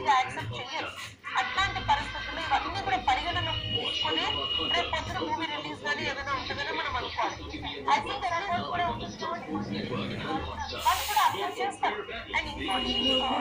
ఈజీగా యాక్సెప్ట్ చేయరు అట్లాంటి పరిస్థితుల్లో ఇవన్నీ కూడా పరిగణన తీసుకొని రేపు పొద్దున మూవీ రిలీజ్ కానీ ఏదైనా ఉంటుందని మనం అనుకోవాలి ఐ థింక్ ఎక్కడ కూడా ఉంటుంది వాళ్ళు కూడా అర్థం చేస్తారు అండ్ ఇంకోటి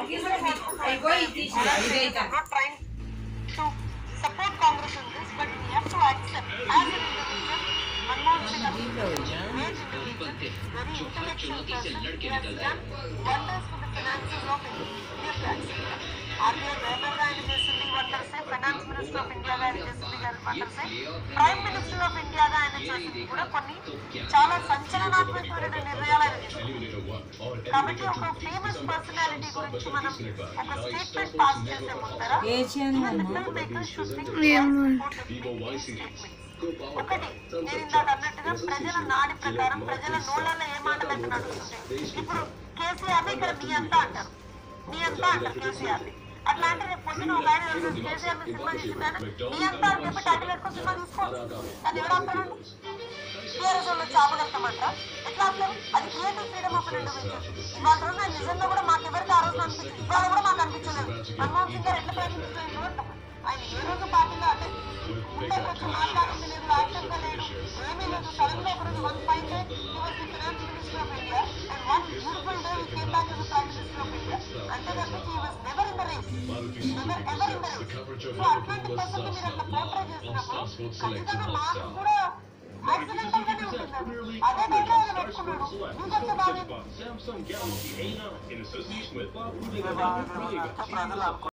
not trying to support Congress in this, but we have to accept as an individual, Manmohan Singh as a great individual, very intellectual person, he has done wonders for the finances of India. We have to accept that. RBI governor గా ఆయన చేసింది wonders finance minister of India గా ఆయన చేసింది wonders prime minister of India గా ఆయన చేసింది కూడా కొన్ని చాలా సంచలనాత్మకమైన నిర్ణయాలు ఆయన తీసుకున్నారు కాబట్టి ఒక ఫేమస్ పర్సనాలిటీ గురించి మనం ఒక స్టేట్మెంట్ పాస్ చేసే ముందర Asian even the filmmakers should think twice before they make statements. ఒకటి నేను ఇందాక అన్నట్టుగా ప్రజల నాడి ప్రకారం ప్రజల నోళ్ళలో ఏ మాట అయితే నడుస్తుంది ఇప్పుడు కేసీఆర్ ని ఇక్కడ మీ అంతా అంటారు మీ అంతా అంటారు కేసీఆర్ ని అట్లాంటి రేపు పొద్దున ఒక ఆయన ఎవరైనా కేసీఆర్ ని సినిమా తీసిందని మీ అంతా అని చెప్పి టైటిల్ పెట్టుకుని సినిమా తీసుకోవచ్చు అది ఎవరు ఆపుతారండి టీఆర్ఎస్ వాళ్ళు చాపగలుగుతామంట ఎట్లా ఆపుతారు అది క్రియేటివ్ ఫ్రీడమ్ ఆఫ్ ఇండివిజువల్ ఇవాళ రోజు నాకు నిజంగా కూడా మాకు ఎవరికి ఆ రోజు అనిపించింది ఇవాళ కూడా మాకు అనిపించలేదు మన్మోహన్ సింగ్ గారు ఎట్లా ప్రయత్నించలేదు అంటాం ఆయన ఏ రోజు పార్టీలో అంటే ముందరికి వచ్చి మాట్లాడింది లేదు యాక్టివ్గా లేడు ఏమీ లేదు సడన్ గా ఒకరోజు one five day he was the finance minister of India and one beautiful day he came back as the prime minister of India అంతే తప్పించి he was never in the race never ever in the race so అట్లాంటి person మీరు అట్లా portray చేసినప్పుడు ఖచ్చితంగా మాకు కూడా accidental గానే ఉంటుంది అదే డేటా ఆయన పెట్టుకున్నాడు మీకు చెప్తే బాగా Samsung Galaxy A9 in association with Bob ప్రజలు